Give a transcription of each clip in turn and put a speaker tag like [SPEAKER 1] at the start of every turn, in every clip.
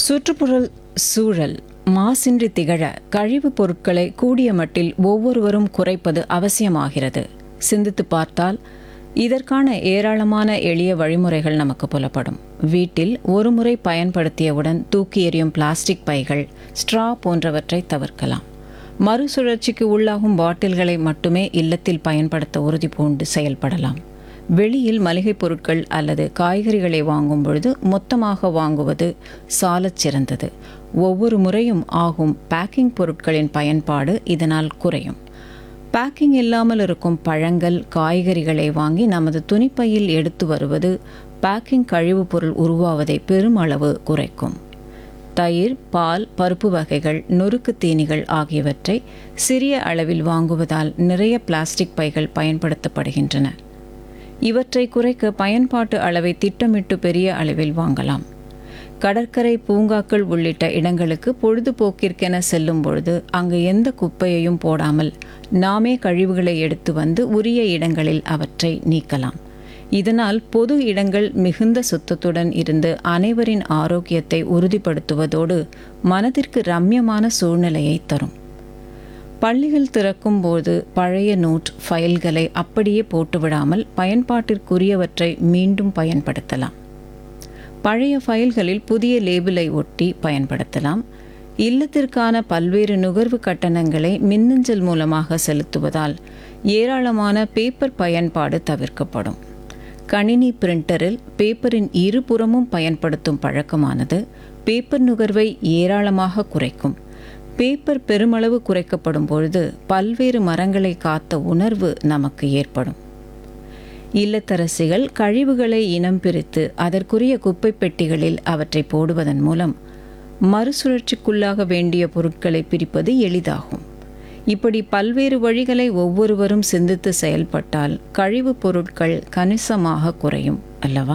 [SPEAKER 1] சுற்றுப்புறல் சூழல் மாசின்றி திகழ கழிவுப் பொருட்களை கூடிய மட்டில் ஒவ்வொருவரும் குறைப்பது அவசியமாகிறது சிந்தித்து பார்த்தால் இதற்கான ஏராளமான எளிய வழிமுறைகள் நமக்கு புலப்படும் வீட்டில் ஒருமுறை பயன்படுத்தியவுடன் தூக்கி எறியும் பிளாஸ்டிக் பைகள் ஸ்ட்ரா போன்றவற்றை தவிர்க்கலாம் மறுசுழற்சிக்கு உள்ளாகும் பாட்டில்களை மட்டுமே இல்லத்தில் பயன்படுத்த உறுதி பூண்டு செயல்படலாம் வெளியில் மளிகைப் பொருட்கள் அல்லது காய்கறிகளை வாங்கும் பொழுது மொத்தமாக வாங்குவது சாலச் சிறந்தது ஒவ்வொரு முறையும் ஆகும் பேக்கிங் பொருட்களின் பயன்பாடு இதனால் குறையும் பேக்கிங் இல்லாமல் இருக்கும் பழங்கள் காய்கறிகளை வாங்கி நமது துணிப்பையில் எடுத்து வருவது பேக்கிங் கழிவுப் பொருள் உருவாவதை பெருமளவு குறைக்கும் தயிர் பால் பருப்பு வகைகள் நொறுக்கு தீனிகள் ஆகியவற்றை சிறிய அளவில் வாங்குவதால் நிறைய பிளாஸ்டிக் பைகள் பயன்படுத்தப்படுகின்றன இவற்றை குறைக்க பயன்பாட்டு அளவை திட்டமிட்டு பெரிய அளவில் வாங்கலாம் கடற்கரை பூங்காக்கள் உள்ளிட்ட இடங்களுக்கு பொழுதுபோக்கிற்கென செல்லும் பொழுது அங்கு எந்த குப்பையையும் போடாமல் நாமே கழிவுகளை எடுத்து வந்து உரிய இடங்களில் அவற்றை நீக்கலாம் இதனால் பொது இடங்கள் மிகுந்த சுத்தத்துடன் இருந்து அனைவரின் ஆரோக்கியத்தை உறுதிப்படுத்துவதோடு மனதிற்கு ரம்யமான சூழ்நிலையை தரும் பள்ளிகள் திறக்கும் போது பழைய நோட் ஃபைல்களை அப்படியே போட்டுவிடாமல் பயன்பாட்டிற்குரியவற்றை மீண்டும் பயன்படுத்தலாம் பழைய ஃபைல்களில் புதிய லேபிளை ஒட்டி பயன்படுத்தலாம் இல்லத்திற்கான பல்வேறு நுகர்வு கட்டணங்களை மின்னஞ்சல் மூலமாக செலுத்துவதால் ஏராளமான பேப்பர் பயன்பாடு தவிர்க்கப்படும் கணினி பிரிண்டரில் பேப்பரின் இருபுறமும் பயன்படுத்தும் பழக்கமானது பேப்பர் நுகர்வை ஏராளமாக குறைக்கும் பேப்பர் பெருமளவு குறைக்கப்படும் பொழுது பல்வேறு மரங்களை காத்த உணர்வு நமக்கு ஏற்படும் இல்லத்தரசிகள் கழிவுகளை இனம் பிரித்து அதற்குரிய குப்பை பெட்டிகளில் அவற்றை போடுவதன் மூலம் மறுசுழற்சிக்குள்ளாக வேண்டிய பொருட்களை பிரிப்பது எளிதாகும் இப்படி பல்வேறு வழிகளை ஒவ்வொருவரும் சிந்தித்து செயல்பட்டால் கழிவுப் பொருட்கள் கணிசமாக குறையும் அல்லவா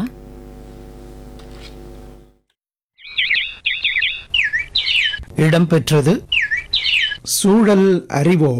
[SPEAKER 2] இடம்பெற்றது சூழல் அறிவோம்